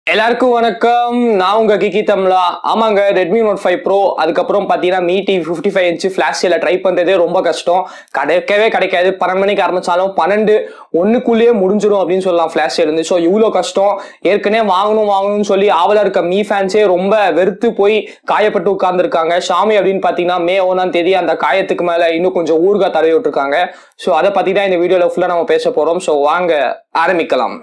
எல்லாருக்கும் வணக்கம் நான் உங்க கிக்கி தமிழா ஆமாங்க ரெட்மி நோட் ஃபைவ் ப்ரோ அதுக்கப்புறம் பார்த்தீங்கன்னா Mi T fifty five inch flash try பண்ணுறதே ரொம்ப கஷ்டம் கிடைக்கவே கிடைக்காது பன்னெண்டு மணிக்கு ஆரம்பிச்சாலும் பன்னெண்டு ஒன்றுக்குள்ளேயே முடிஞ்சிடும் அப்படின்னு சொல்லலாம் ஃபிளாஷ் இருந்து ஸோ இவ்வளோ கஷ்டம் ஏற்கனவே வாங்கணும் வாங்கணும்னு சொல்லி ஆவலாக இருக்க மீ ஃபேன்ஸே ரொம்ப வெறுத்து போய் காயப்பட்டு உட்கார்ந்துருக்காங்க ஷாமி அப்படின்னு பார்த்தீங்கன்னா மே ஒன்றாம் தேதி அந்த காயத்துக்கு மேலே இன்னும் கொஞ்சம் ஊர்கா தடவி விட்டுருக்காங்க ஸோ அதை பற்றி தான் இந்த வீடியோவில் ஃபுல்லாக நம்ம பேச போகிறோம் ஸோ வாங்க ஆரம்பிக்கலாம்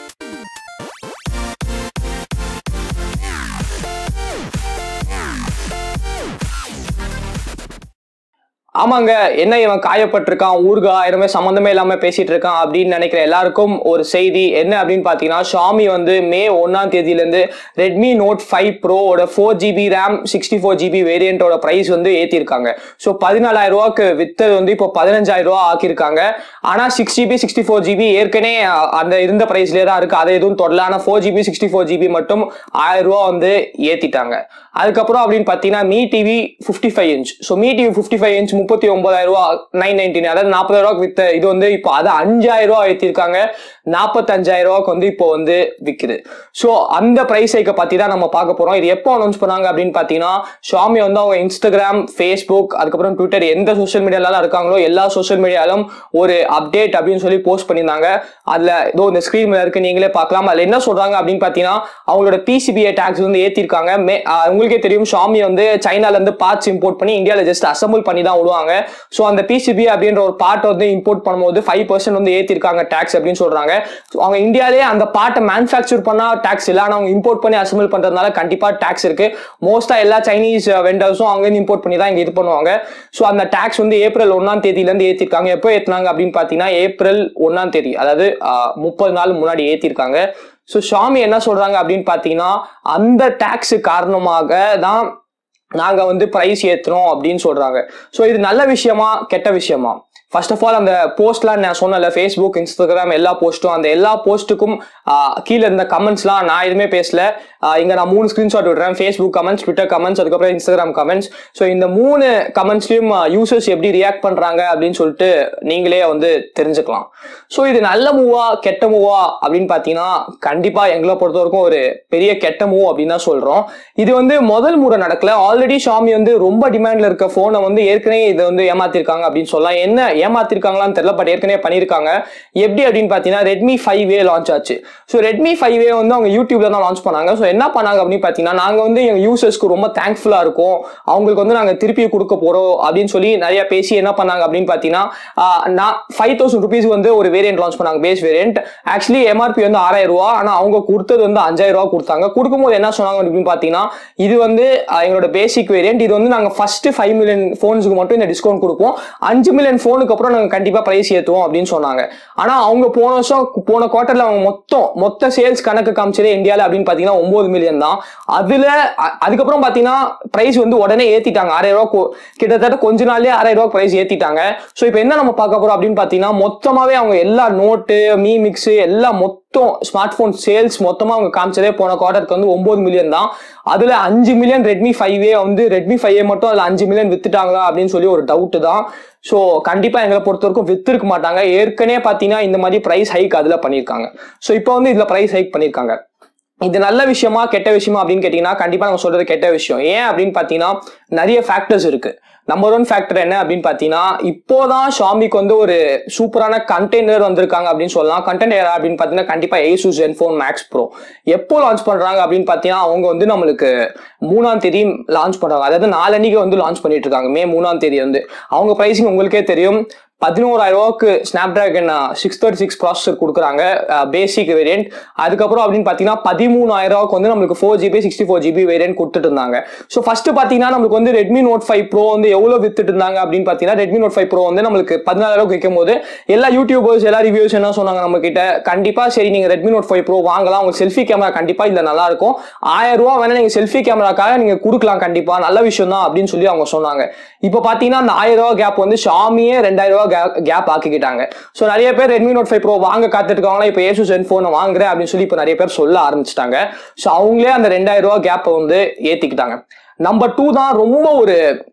ஆமாங்க என்ன இவன் காயப்பட்டிருக்கான் ஊர்கா எதுவுமே சம்மந்தமே இல்லாம பேசிட்டு இருக்கான் அப்படின்னு நினைக்கிற எல்லாருக்கும் ஒரு செய்தி என்ன அப்படின்னு பாத்தீங்கன்னா ஷாமி வந்து மே ஒன்னாம் தேதியில இருந்து ரெட்மி நோட் ஃபைவ் ப்ரோவோட four GB RAM sixty four GB வேரியண்டோட பிரைஸ் வந்து ஏத்திருக்காங்க ஸோ பதினாலாயிரம் ரூபாய்க்கு வித்தது வந்து இப்போ பதினஞ்சாயிரம் ரூபா ஆக்கியிருக்காங்க ஆனா six GB sixty four GB ஏற்கனவே அஹ், அந்த இருந்த பிரைஸ்லேயே தான் இருக்கு அதை எதுவும் தொடல ஆனா four GB sixty four GB மட்டும் ஆயிரம் ரூபா வந்து ஏத்திட்டாங்க அதுக்கப்புறம் அப்படின்னு பார்த்தீங்கன்னா Mi TV fifty five inch so Mi TV fifty five inch முப்பத்தி ஒன்பதாயிரம் ரூபா நைன் நைன்டீன் அதாவது நாற்பதாயிரம் ரூபாய்க்கு வித்த இது வந்து இப்போ அதை அஞ்சாயிரம் ரூபா ஏற்றிருக்காங்க நாற்பத்தஞ்சாயிரம் ரூபாய்க்கு வந்து இப்போ வந்து விற்குது ஸோ அந்த ப்ரைஸ் ஹைக்கை பற்றி தான் நம்ம பார்க்க போகிறோம் இது எப்போ அனௌன்ஸ் பண்ணாங்க அப்படின்னு பார்த்தீங்கன்னா ஷாமி வந்து அவங்க இன்ஸ்டாகிராம் ஃபேஸ்புக் அதுக்கப்புறம் ட்விட்டர் எந்த சோஷியல் மீடியாலாம் இருக்காங்களோ எல்லா சோஷியல் மீடியாலும் ஒரு அப்டேட் அப்படின்னு சொல்லி போஸ்ட் பண்ணியிருந்தாங்க அதில் ஏதோ இந்த ஸ்க்ரீன் மேல இருக்கு நீங்களே பார்க்கலாம் அதில் என்ன சொல்றாங்க அப்படின்னு பார்த்தீங்கன்னா அவங்களோட பிசிபிஐ டேக்ஸ் வந்து ஏற்றிருக்காங்க மே ஆஹ் உங்களுக்கே தெரியும் ஷாமி வந்து சைனால இருந்து பார்ட்ஸ் இம்போர்ட் பண்ணி இந்தியாவில் ஜஸ்ட் அசம்பிள் பண்ணி தான் விடுவாங்க ஸோ அந்த பிசிபி அப்படின்ற ஒரு பார்ட் வந்து இம்போர்ட் பண்ணும்போது ஃபைவ் பர்சன்ட் வந்து ஏற்றிருக்காங்க டேக்ஸ் அப்படின்னு சொல்றாங்க So, அவங்க இந்தியாவிலே அந்த பார்ட்டை மேனுஃபேக்சர் பண்ணா டேக்ஸ் இல்லை ஆனால் அவங்க இம்போர்ட் பண்ணி அசம்பிள் பண்றதுனால கண்டிப்பாக டேக்ஸ் இருக்கு மோஸ்டா எல்லா சைனீஸ் வெண்டர்ஸும் அங்கே இம்போர்ட் பண்ணி தான் இங்கே இது பண்ணுவாங்க ஸோ அந்த டேக்ஸ் வந்து ஏப்ரல் ஒன்னாம் தேதியிலேருந்து ஏற்றிருக்காங்க எப்போ ஏற்றினாங்க அப்படின்னு பார்த்தீங்கன்னா ஏப்ரல் ஒன்னாம் தேதி அதாவது முப்பது நாள் முன்னாடி ஏற்றிருக்காங்க ஸோ ஷாமி என்ன சொல்றாங்க அப்படின்னு பார்த்தீங்கன்னா அந்த டேக்ஸ் காரணமாக தான் நாங்கள் வந்து ப்ரைஸ் ஏற்றுறோம் அப்படின்னு சொல்றாங்க ஸோ இது நல்ல விஷயமா கெட்ட விஷயமா ஃபர்ஸ்ட் ஆஃப் ஆல் அந்த போஸ்ட்லாம் நான் சொன்னல ஃபேஸ்புக் இன்ஸ்டாகிராம் எல்லா போஸ்ட்டும் அந்த எல்லா போஸ்ட்டுக்கும் கீழே இருந்த கமெண்ட்ஸ்லாம் நான் எதுவுமே பேசல ஆஹ் இங்க நான் மூணு ஸ்கிரீன்ஷாட் விடுறேன் ஃபேஸ்புக் கமெண்ட்ஸ் ட்விட்டர் கமெண்ட்ஸ் அதுக்கப்புறம் இன்ஸ்டாகிராம் கமெண்ட்ஸ் ஸோ இந்த மூணு கமெண்ட்ஸ்லயும் யூசர்ஸ் எப்படி ரியாக்ட் பண்றாங்க அப்படின்னு சொல்லிட்டு நீங்களே வந்து தெரிஞ்சுக்கலாம் ஸோ இது நல்ல மூவா கெட்ட மூவா அப்படின்னு பார்த்தீங்கன்னா கண்டிப்பா எங்களை பொறுத்த வரைக்கும் ஒரு பெரிய கெட்ட மூவ் அப்படின்னு தான் சொல்றோம் இது வந்து முதல் முறை நடக்கல ஆல்ரெடி ஷாமி வந்து ரொம்ப டிமாண்ட்ல இருக்க போனை வந்து ஏற்கனவே இதை வந்து ஏமாத்திருக்காங்க அப்படின்னு சொல்லலாம் என்ன ஏமாத்திருக்காங்களான்னு தெரியல பட் ஏற்கனவே பண்ணியிருக்காங்க எப்படி அப்படின்னு பார்த்தீங்கன்னா ரெட்மி ஃபைவ் ஏ லான்ச் ஆச்சு ஸோ ரெட்மி ஃபைவ் ஏ வந்து அவங்க யூடியூப்ல தான் லான்ச் பண்ணாங்க ஸோ என்ன பண்ணாங்க அப்படின்னு பார்த்தீங்கன்னா நாங்கள் வந்து எங்கள் யூசர்ஸ்க்கு ரொம்ப தேங்க்ஃபுல்லாக இருக்கும் அவங்களுக்கு வந்து நாங்கள் திருப்பி கொடுக்க போகிறோம் அப்படின்னு சொல்லி நிறைய பேசி என்ன பண்ணாங்க அப்படின்னு பார்த்தீங்கன்னா ஆஹ், நான் ஃபைவ் தௌசண்ட் ருபீஸ் வந்து ஒரு வேரியன்ட் லான்ச் பண்ணாங்க பேஸ் வேரியன்ட் ஆக்சுவலி எம்ஆர்பி வந்து ஆறாயிரம் ரூபா ஆனால் அவங்க கொடுத்தது வந்து அஞ்சாயிரம் ரூபா கொடுத்தாங்க கொடுக்கும்போது என்ன சொன்னாங்க அப்படின்னு பார்த்தீங்கன்னா இது வந்து ஆஹ், எங்களோட பேசிக் வேரியன்ட் இது வந்து நாங்கள் ஃபர்ஸ்ட் ஃபைவ் மில்லியன் ஃபோன்ஸுக்கு மட்டும் இந்த டிஸ்கவுண்ட் கொடுப்போம் அஞ்சு மில்லியன் ஃபோனுக்கு அப்புறம் நாங்கள் கண்டிப்பாக ப்ரைஸ் ஏற்றுவோம் அப்படின்னு சொன்னாங்க ஆனால் அவங்க போன வருஷம் போன குவார்ட்டர்ல அவங்க மொத்தம் மொத்த சேல்ஸ் கணக்கு காமிச்சதே இந்தியாவில் அப்படின்னு பார்த்தீங்கன்னா ஒன்பது மில்லியன் தான் அதுல அ- அதுக்கப்புறம் பார்த்தீங்கன்னா பிரைஸ் வந்து உடனே ஏத்திட்டாங்க ஆறாயிரம் ரூபா கொ- கிட்டத்தட்ட கொஞ்ச நாள்லயே ஆறாயிரம் ரூபா பிரைஸ் ஏத்திட்டாங்க ஸோ இப்போ என்ன நம்ம பார்க்க போறோம் அப்படின்னு பார்த்தீங்கன்னா மொத்தமாவே அவங்க எல்லா நோட்டு மீ மிக்ஸ் எல்லாம் மொத்தம் ஸ்மார்ட் போன் சேல்ஸ் மொத்தமா அவங்க காமிச்சதே போன குவார்ட்டருக்கு வந்து ஒன்பது மில்லியன் தான் அதுல அஞ்சு மில்லியன் ரெட்மி ஃபைவ் ஏ வந்து ரெட்மி ஃபைவ் ஏ மட்டும் அதுல அஞ்சு மில்லியன் வித்துட்டாங்களா அப்படின்னு சொல்லி ஒரு டவுட் தான் ஸோ கண்டிப்பா எங்களை பொறுத்த வரைக்கும் வித்திருக்க மாட்டாங்க ஏற்கனவே பார்த்தீங்கன்னா இந்த மாதிரி பிரைஸ் ஹைக் அதுல பண்ணியிருக்காங்க ஸோ இப்போ வந்து இதுல பிரைஸ் ஹைக் பண்ணியிருக்காங்க இது நல்ல விஷயமா கெட்ட விஷயமா அப்படின்னு கேட்டீங்கன்னா கண்டிப்பா நம்ம சொல்றது கெட்ட விஷயம் ஏன் அப்படின்னு பாத்தீங்கன்னா நிறைய ஃபேக்டர்ஸ் இருக்கு நம்பர் ஒன் ஃபேக்டர் என்ன அப்படின்னு பாத்தீங்கன்னா இப்போதான் ஷாமிக்கு வந்து ஒரு சூப்பரான கண்டெய்னர் வந்திருக்காங்க அப்படின்னு சொல்லலாம் கண்டெய்னர் அப்படின்னு பாத்தீங்கன்னா கண்டிப்பா ஏசு ஜென்ஃபோன் மேக்ஸ் ப்ரோ எப்போ லான்ச் பண்றாங்க அப்படின்னு பாத்தீங்கன்னா அவங்க வந்து நம்மளுக்கு மூணாம் தேதி லான்ச் பண்றாங்க அதாவது நாலன்னைக்கு வந்து லான்ச் பண்ணிட்டு இருக்காங்க மே மூணாம் தேதி வந்து அவங்க பிரைசிங் உங்களுக்கே தெரியும் பதினோராயிரம் ரூபாய்க்கு Snapdragon six thirty six processor கொடுக்குறாங்க பேசிக் வேரியன்ட் அதுக்கப்புறம் அப்படின்னு பார்த்தீங்கன்னா பதிமூணாயிரம் ரூபாய்க்கு வந்து நம்மளுக்கு four GB sixty four GB variant கொடுத்துட்டு இருந்தாங்க ஸோ ஃபர்ஸ்ட் பார்த்தீங்கன்னா நம்மளுக்கு வந்து ரெட்மி நோட் ஃபைவ் ப்ரோ வந்து எவ்வளோ வித்துட்டு இருந்தாங்க அப்படின்னு பார்த்தீங்கன்னா ரெட்மி நோட் ஃபைவ் ப்ரோ வந்து நம்மளுக்கு பதினாயிரம் விற்கும் போது எல்லா யூடியூபர்ஸ் எல்லா ரிவ்யூஸ் என்ன சொன்னாங்க நம்ம கிட்ட கண்டிப்பா சரி நீங்க ரெட்மி நோட் ஃபைவ் ப்ரோ வாங்கலாம் உங்களுக்கு செல்ஃபி கேமரா கண்டிப்பா இதுல நல்லா இருக்கும் ஆயிரம் ரூபா வேணா நீங்க செல்ஃபி கேமராக்காக நீங்க கொடுக்கலாம் கண்டிப்பா நல்ல விஷயம் தான் அப்படின்னு சொல்லி அவங்க சொன்னாங்க இப்போ பாத்தீங்கன்னா அந்த ஆயிரம் ரூபா கேப் வந்து ஷாமியே ரெண்டாயிரம் ரூபா கேப் ஆக்கிக்கிட்டாங்க ஸோ நிறைய பேர் ரெட்மி நோட் ஃபைவ் ப்ரோ வாங்க காத்துட்டு இருக்காங்களா இப்போ ஏசு சென்ஃபோன் வாங்குறேன் அப்படின்னு சொல்லி இப்போ நிறைய பேர் சொல்ல ஆரம்பிச்சிட்டாங்க ஸோ அவங்களே அந்த ரெண்டாயிரம் ரூபா கேப்பை வந்து ஏத்திக்கிட்டாங்க நம்பர் டூ தான் ரொம்ப ஒரு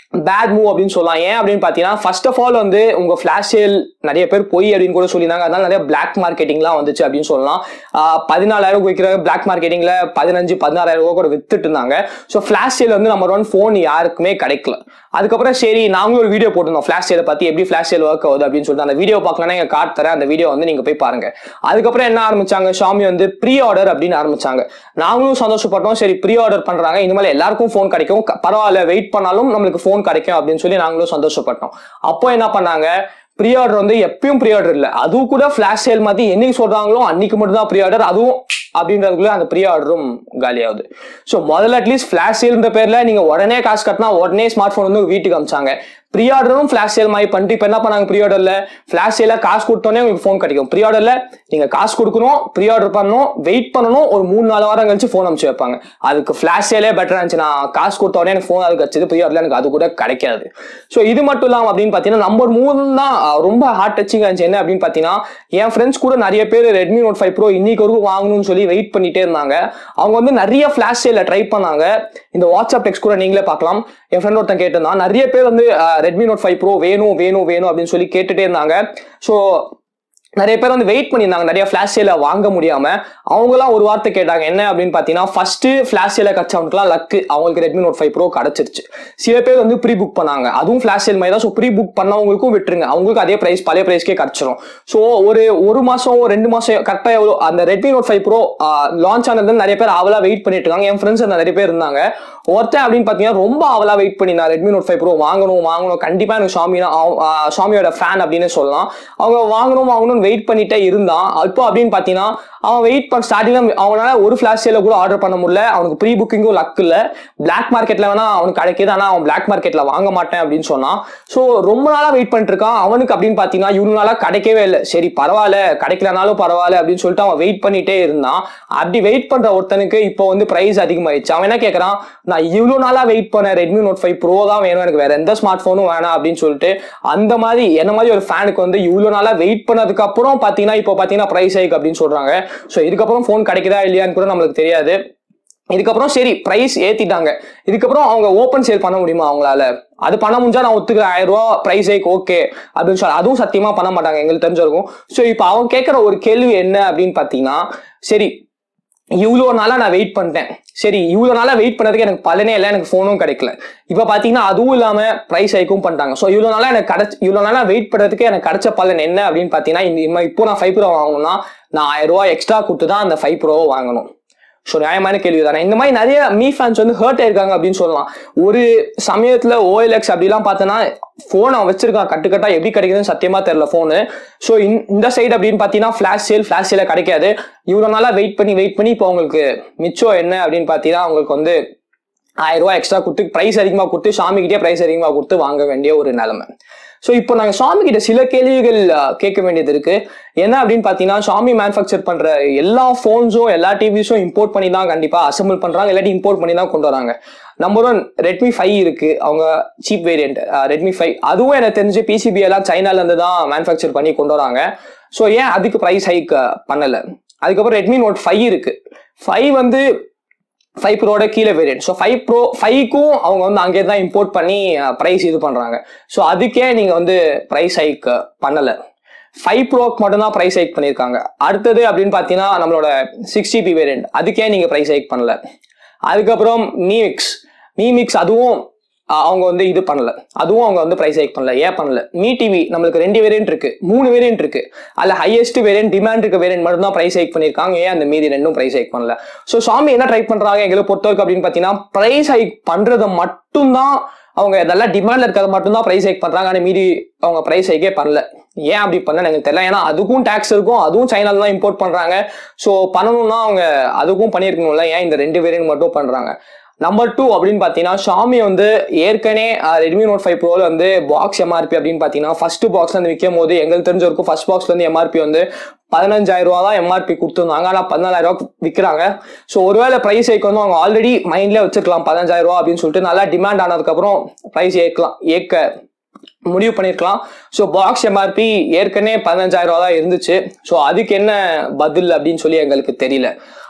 பேட் மூவ் அப்படின்னு சொல்லலாம் ஏன் அப்படின்னு பார்த்தீங்கன்னா ஃபர்ஸ்ட் ஆஃப் ஆல் வந்து உங்க ஃபிளாஷ் சேல் நிறைய பேர் பொய் அப்படின்னு கூட சொல்லியிருந்தாங்க அதனால நிறைய பிளாக் மார்க்கெட்டிங்லாம் வந்துச்சு அப்படின்னு சொல்லலாம் ஆஹ் பதினாலாயிரம் விற்கிற பிளாக் மார்க்கெட்டிங்ல பதினஞ்சு பதினாறாயிரம் ரூபாய் கூட வித்துட்டு இருந்தாங்க ஸோ ஃபிளாஷ் சேல் வந்து நம்பர் ஒன் ஃபோன் யாருக்குமே கிடைக்கல அதுக்கப்புறம் சரி நாங்களும் ஒரு வீடியோ போட்டிருந்தோம் ஃபிளாஷ் சேலை பத்தி எப்படி ஃபிளாஷ் சேல் ஒர்க் ஆகுது அப்படின்னு சொல்லிட்டு அந்த வீடியோ பார்க்கலன்னா எங்க கார்டு தரேன் அந்த வீடியோ வந்து நீங்க போய் பாருங்க அதுக்கப்புறம் என்ன ஆரம்பிச்சாங்க ஷாமி வந்து ப்ரீ ஆர்டர் அப்படின்னு ஆரம்பிச்சாங்க நாங்களும் சந்தோஷப்பட்டோம் சரி ப்ரீ ஆர்டர் பண்றாங்க இனிமேல் எல்லாருக்கும் ஃபோன் கிடைக்கும் க- பரவாயில்ல வெயிட் பண்ணாலும் நம்மளுக்கு ஃபோன் கிடைக்கும் அப்படின்னு சொல்லி நாங்களும் சந்தோஷப்பட்டோம் அப்போ என்ன பண்ணாங்க ப்ரீ ஆர்டர் வந்து எப்பயும் ப்ரீ ஆர்டர் இல்ல அதுவும் கூட ஃபிளாஷ் சேல் மாதிரி என்னைக்கு சொல்றாங்களோ அன்னைக்கு மட்டும் தான் ப்ரீ ஆர்டர் அதுவும் அப்படின்றதுக்குள்ள அந்த ப்ரீ ஆர்டரும் காலியாகுது ஸோ முதல்ல அட்லீஸ்ட் ஃபிளாஷ் சேல்ன்ற பேர்ல நீங்க உடனே காசு கட்டினா உடனே ஸ்மார்ட் ஃபோன் வந்து உங்க வீட்டுக்கு அமிச்சாங்க ப்ரீ ஆர்டரும் ஃபிளாஷ் சேல் மாதிரி பண்ணிட்டு இப்போ என்ன பண்ணாங்க ப்ரீ ஆர்டர்ல ஃபிளாஷ் சேல காசு கொடுத்தோன்னே உங்களுக்கு ஃபோன் கிடைக்கும் ப்ரீ ஆர்டர்ல நீங்க காசு கொடுக்கணும் ப்ரீ ஆர்டர் பண்ணணும் வெயிட் பண்ணணும் ஒரு மூணு நாலு வாரம் கழிச்சு ஃபோன் அனுப்பிச்சு வைப்பாங்க அதுக்கு ஃபிளாஷ் சேலே பெட்டரா இருந்துச்சு நான் காசு கொடுத்த உடனே எனக்கு ஃபோன் அது கிடைச்சது ப்ரீ ஆர்டர்ல எனக்கு அது கூட கிடைக்காது ஸோ இது மட்டும் இல்லாமல் அப்படின்னு பார்த்தீங்கன்னா நம்பர் மூணு தான் அஹ், ரொம்ப ஹார்ட் டச்சிங்காக இருந்துச்சு என்ன அப்படின்னு பார்த்தீங்கன்னா என் ஃப்ரெண்ட்ஸ் கூட நிறைய பேர் ரெட்மி நோட் ஃபைவ் ப்ரோ இன்னைக்கு வரைக்கும் வாங்கணும்னு சொல்லி வெயிட் பண்ணிட்டே இருந்தாங்க அவங்க வந்து நிறைய ஃபிளாஷ் சேல ட்ரை பண்ணாங்க இந்த வாட்ஸ்அப் டெக்ஸ்ட் கூட நீங்களே பார்க்கலாம் என் ஃப்ரெண்ட் ஒருத்தன் கேட்டிருந்தான் நிறைய பேர் வந்து ரெட்மி நோட் ஃபைவ் ப்ரோ வேணும் வேணும் வேணும் அப்படின்னு சொல்லி கேட்டுட்டே இருந்தாங்க ஸோ நிறைய பேர் வந்து வெயிட் பண்ணியிருந்தாங்க நிறைய ஃபிளாஷ் சேல வாங்க முடியாம அவங்கலாம் ஒரு வார்த்தை கேட்டாங்க என்ன அப்படின்னு பார்த்தீங்கன்னா ஃபர்ஸ்ட் ஃபிளாஷ் சேல கச்சவனுக்குலாம் லக்கு அவங்களுக்கு ரெட்மி நோட் ஃபைவ் ப்ரோ கிடைச்சிருச்சு சில பேர் வந்து ப்ரீ புக் பண்ணாங்க அதுவும் ஃபிளாஷ் சேல் மாதிரி தான் ஸோ ப்ரீ புக் பண்ணவங்களுக்கும் விட்டுருங்க அவங்களுக்கு அதே பிரைஸ் பழைய பிரைஸ்க்கே கிடைச்சிரும் ஸோ ஒரு ஒரு மாசம் ரெண்டு மாசம் கரெக்டாக எவ்வளோ அந்த Redmi Note five Pro launch ஆனது நிறைய பேர் அவலா வெயிட் பண்ணிட்டு இருக்காங்க என் ஃப்ரெண்ட்ஸ் நிறைய பேர் இருந்தாங்க ஒருத்தன் அப்படின்னு பார்த்தீங்கன்னா ரொம்ப அவலா வெயிட் பண்ணியிருந்தான் ரெட்மி நோட் ஃபைவ் ப்ரோ வாங்கணும் வாங்கணும் கண்டிப்பா எனக்கு ஷாமி தான் அவ- ஆஹ் ஷாமியோட ஃபேன் அப்படின்னு சொல்லலாம் அவங்க வாங்கணும் வாங்கணும்னு வெயிட் பண்ணிட்டே இருந்தான் இப்போ அப்படின்னு பார்த்தீங்கன்னா அவன் வெயிட் பண்ண ஸ்டார்டிங்ல அவனால ஒரு ஃபிளாஷ் சேல கூட ஆர்டர் பண்ண முடியல அவனுக்கு ப்ரீ புக்கிங்கும் லக் இல்ல பிளாக் மார்க்கெட்ல வேணா அவனுக்கு கிடைக்குது ஆனா அவன் பிளாக் மார்க்கெட்ல வாங்க மாட்டேன் அப்படின்னு சொன்னான் ஸோ ரொம்ப நாளா வெயிட் பண்ணிட்டு இருக்கான் அவனுக்கு அப்படின்னு பார்த்தீங்கன்னா இவ்வளவு நாளா கிடைக்கவே இல்லை சரி பரவாயில்ல கிடைக்கலனாலும் பரவாயில்ல அப்படின்னு சொல்லிட்டு அவன் வெயிட் பண்ணிட்டே இருந்தான் அப்படி வெயிட் பண்ற ஒருத்தனுக்கு இப்போ வந்து பிரைஸ் அதிகமாயிடுச்சு அவன் என்ன கேட்கறான் நான் இவ்வளவு நாளா வெயிட் பண்ண ரெட்மி நோட் ஃபைவ் ப்ரோ தான் வேணும் எனக்கு வேற எந்த ஸ்மார்ட் போனும் வேணாம் அப்படின்னு சொல்லிட்டு அந்த மாதிரி என்ன மாதிரி ஒரு ஃபேனுக்கு வந்து இவ்வளவு நாளா வெயிட் பண்ணதுக்கு அப்புறம் பாத்தீங்கன்னா இப்போ பாத்தீங்கன்னா பிரைஸ் ஹைக் அப்படின்னு சொல்றாங்க ஸோ இதுக்கப்புறம் ஃபோன் கிடைக்குதா இல்லையான்னு கூட நம்மளுக்கு தெரியாது இதுக்கப்புறம் சரி பிரைஸ் ஏத்திட்டாங்க இதுக்கப்புறம் அவங்க ஓப்பன் சேல் பண்ண முடியுமா அவங்களால அது பண்ண முடிஞ்சா நான் ஒத்துக்கிறேன் ஆயிரம் ரூபா பிரைஸ் ஹைக் ஓகே அப்படின்னு சொல்லி அதுவும் சத்தியமா பண்ண மாட்டாங்க எங்களுக்கு தெரிஞ்சிருக்கும் ஸோ இப்போ அவன் கேட்குற ஒரு கேள்வி என்ன அப்படின்னு பார்த்தீங்கன்னா சரி இவ்வளோ நாளா நான் வெயிட் பண்ணிட்டேன் சரி இவ்வளோ நாளா வெயிட் பண்ணதுக்கு எனக்கு பலனே இல்லை எனக்கு ஃபோனும் கிடைக்கல இப்போ பார்த்தீங்கன்னா அதுவும் இல்லாமல் ப்ரைஸ் ஹைக்கும் பண்ணிட்டாங்க ஸோ இவ்வளோ நாளா எனக்கு கிடைச்ச இவ்வளோ நாளா வெயிட் பண்ணதுக்கு எனக்கு கிடைச்ச பலன் என்ன அப்படின்னு பார்த்தீங்கன்னா இந்த இம்ம- இப்போ நான் ஃபைவ் ப்ரோ வாங்கணும்னா நான் ஆயிரம் ரூபாய் எக்ஸ்ட்ரா கொடுத்து தான் அந்த ஃபைவ் ப்ரோவை வாங்கணும் ஸோ நியாயமான கேள்வி தானே இந்த மாதிரி நிறைய மீ ஃபேன்ஸ் வந்து ஹர்ட் ஆயிருக்காங்க அப்படின்னு சொல்லலாம் ஒரு சமயத்துல ஓஎல்எக்ஸ் அப்படிலாம் பார்த்தோன்னா ஃபோன் அவன் வச்சிருக்கான் கட்டுக்கட்டா எப்படி கிடைக்குதுன்னு சத்தியமா தெரியல ஃபோனு ஸோ இந்த சைடு அப்படின்னு பார்த்தீங்கன்னா ஃபிளாஷ் சேல் ஃபிளாஷ் சேல கிடைக்காது இவ்வளோ நாளா வெயிட் பண்ணி வெயிட் பண்ணி இப்போ உங்களுக்கு மிச்சம் என்ன அப்படின்னு பார்த்தீங்கன்னா அவங்களுக்கு வந்து ஆயிரம் ரூபாய் எக்ஸ்ட்ரா கொடுத்து ப்ரைஸ் அதிகமாக கொடுத்து ஷாமிக்கிட்டே ப்ரைஸ் அதிகமாக கொடுத்து வாங்க வேண்டிய ஒரு நிலைமை ஸோ இப்போ நாங்கள் ஷாமி கிட்ட சில கேள்விகள் அஹ், கேட்க வேண்டியது இருக்கு என்ன அப்படின்னு பார்த்தீங்கன்னா ஷாமி மேனுஃபேக்சர் பண்ற எல்லா ஃபோன்ஸும் எல்லா டிவிஸும் இம்போர்ட் பண்ணி தான் கண்டிப்பாக அசம்பிள் பண்றாங்க இல்லாட்டி இம்போர்ட் பண்ணி தான் கொண்டு வராங்க நம்பர் ஒன் ரெட்மி ஃபைவ் இருக்கு அவங்க சீப் வேரியன்ட் ரெட்மி ஃபைவ் அதுவும் எனக்கு தெரிஞ்சு பிசிபி எல்லாம் சைனால இருந்து தான் மேனுஃபேக்சர் பண்ணி கொண்டு வராங்க ஸோ ஏன் அதுக்கு ப்ரைஸ் ஹைக் பண்ணல அதுக்கப்புறம் ரெட்மி நோட் ஃபைவ் இருக்கு ஃபைவ் வந்து ஃபைவ் ப்ரோட கீழே வேரியன்ட் ஸோ ஃபைவ் ப்ரோ ஃபைவ்க்கும் அவங்க வந்து அங்கே தான் இம்போர்ட் பண்ணி ப்ரைஸ் இது பண்ணுறாங்க ஸோ அதுக்கே நீங்கள் வந்து ப்ரைஸ் ஹைக் பண்ணலை ஃபைவ் ப்ரோக்கு மட்டும்தான் ப்ரைஸ் ஹைக் பண்ணியிருக்காங்க அடுத்தது அப்படின்னு பார்த்தீங்கன்னா நம்மளோட சிக்ஸ் ஜிபி வேரியன்ட் அதுக்கே நீங்கள் ப்ரைஸ் ஹைக் பண்ணல அதுக்கப்புறம் மீமிக்ஸ் மீமிக்ஸ் அதுவும் அஹ், அவங்க வந்து இது பண்ணல அதுவும் அவங்க வந்து ப்ரைஸ் ஹைக் பண்ணல ஏன் பண்ணல மீ டிவி நம்மளுக்கு ரெண்டு வேரியன்ட் இருக்கு மூணு வேரியன்ட் இருக்கு அதில் ஹையஸ்ட் வேரியன்ட் டிமாண்ட் இருக்க வேரியன்ட் மட்டும் தான் ப்ரைஸ் ஹைக் பண்ணியிருக்காங்க ஏன் அந்த மீதி ரெண்டும் ப்ரைஸ் ஹைக் பண்ணல ஸோ சாமி என்ன ட்ரை பண்றாங்க எங்களை பொறுத்தவரைக்கும் அப்படின்னு பார்த்தீங்கன்னா ப்ரைஸ் ஹைக் பண்றதை மட்டும்தான் அவங்க நல்லா டிமாண்ட்ல இருக்கிறத மட்டும்தான் ப்ரைஸ் ஹைக் பண்றாங்க ஆனால் மீதி அவங்க ப்ரைஸ் ஹைக்கே பண்ணல ஏன் அப்படி பண்ண எனக்கு தெரியல ஏன்னா அதுக்கும் டேக்ஸ் இருக்கும் அதுவும் சைனால தான் இம்போர்ட் பண்றாங்க ஸோ பண்ணணும்னா அவங்க அதுக்கும் பண்ணியிருக்கணும்ல ஏன் இந்த ரெண்டு வேரியன்ட் மட்டும் பண்றாங்க நம்பர் டூ அப்படின்னு பார்த்தீங்கன்னா ஷாமி வந்து ஏற்கனவே ரெட்மி நோட் ஃபைவ் ப்ரோவில் வந்து பாக்ஸ் எம்ஆர்பி அப்படின்னு பார்த்தீங்கன்னா ஃபர்ஸ்ட் பாக்ஸ்ல இருந்து விற்கும் போது எங்களுக்கு தெரிஞ்ச வரைக்கும் ஃபர்ஸ்ட் பாக்ஸ்ல இருந்து எம்ஆர்பி வந்து பதினஞ்சாயிரம் ரூபா தான் எம்ஆர்பி கொடுத்துருந்தாங்க ஆனால் பதினாலாயிரம் ரூபா விற்கிறாங்க ஸோ ஒருவேளை ப்ரைஸ் ஏக்கு வந்து அவங்க ஆல்ரெடி மைண்ட்லேயே வச்சிருக்கலாம் பதினஞ்சாயிரம் ரூபா அப்படின்னு சொல்லிட்டு நல்லா டிமாண்ட் ஆனதுக்கப்புறம் ப்ரைஸ் ஏற்கலாம் ஏற்க முடிவு பண்ணியிருக்கலாம் ஸோ பாக்ஸ் எம்ஆர்பி ஏற்கனவே பதினஞ்சாயிரம் ரூபா தான் இருந்துச்சு ஸோ அதுக்கு என்ன பதில் அப்படின்னு சொல்லி எங்களுக்கு தெரியல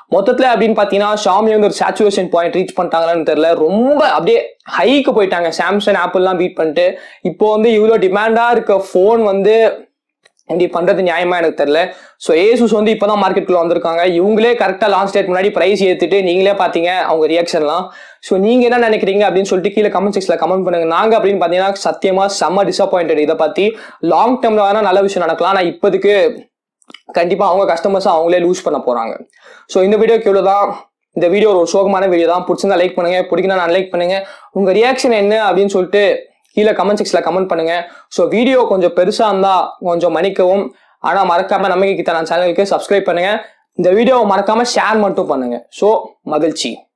மொத்தத்துல அப்படின்னு பாத்தீங்கன்னா ஷாமி வந்து ஒரு சேச்சுரேஷன் பாயிண்ட் ரீச் பண்ணிட்டாங்களான்னு தெரியல ரொம்ப அப்படியே ஹைக்கு போயிட்டாங்க சாம்சங் ஆப்பிள்லாம் பீட் பண்ணிட்டு இப்போ வந்து இவ்வளோ டிமாண்டா இருக்க ஃபோன் வந்து இப்படி பண்றது நியாயமா எனக்கு தெரியல ஸோ ஏசூஸ் வந்து இப்போதான் மார்க்கெட்டுக்குள்ள வந்திருக்காங்க இவங்களே கரெக்டாக லான்ச் டேட் முன்னாடி ப்ரைஸ் ஏற்றிட்டு நீங்களே பார்த்தீங்க அவங்க ரியாக்ஷன்லாம் ஸோ நீங்க என்ன நினைக்கிறீங்க அப்படின்னு சொல்லிட்டு கீழே கமெண்ட் செக்ஷனில் கமெண்ட் பண்ணுங்க நாங்க அப்படின்னு பார்த்தீங்கன்னா சத்தியமா செம்ம டிசப்பாயிண்டட் இதை பத்தி லாங் டேர்ம்ல வேணா நல்ல விஷயம் நடக்கலாம் ஆனால் இப்போதைக்கு கண்டிப்பா அவங்க கஸ்டமர்ஸ் அவங்களே லூஸ் பண்ண போறாங்க ஸோ இந்த வீடியோக்கு இவ்வளவுதான் இந்த வீடியோ ஒரு சோகமான வீடியோ தான் பிடிச்சிருந்தா லைக் பண்ணுங்க பிடிக்கணும் நான் லைக் பண்ணுங்க உங்க ரியாக்ஷன் என்ன அப்படின்னு சொல்லிட்டு கீழே கமெண்ட் செக்ஷன்ல கமெண்ட் பண்ணுங்க ஸோ வீடியோ கொஞ்சம் பெருசா இருந்தா கொஞ்சம் மன்னிக்கவும் ஆனா மறக்காம நம்பிக்கை கிட்ட நான் சேனலுக்கு சப்ஸ்கிரைப் பண்ணுங்க இந்த வீடியோவை மறக்காம ஷேர் மட்டும் பண்ணுங்க ஸோ மகிழ்ச்சி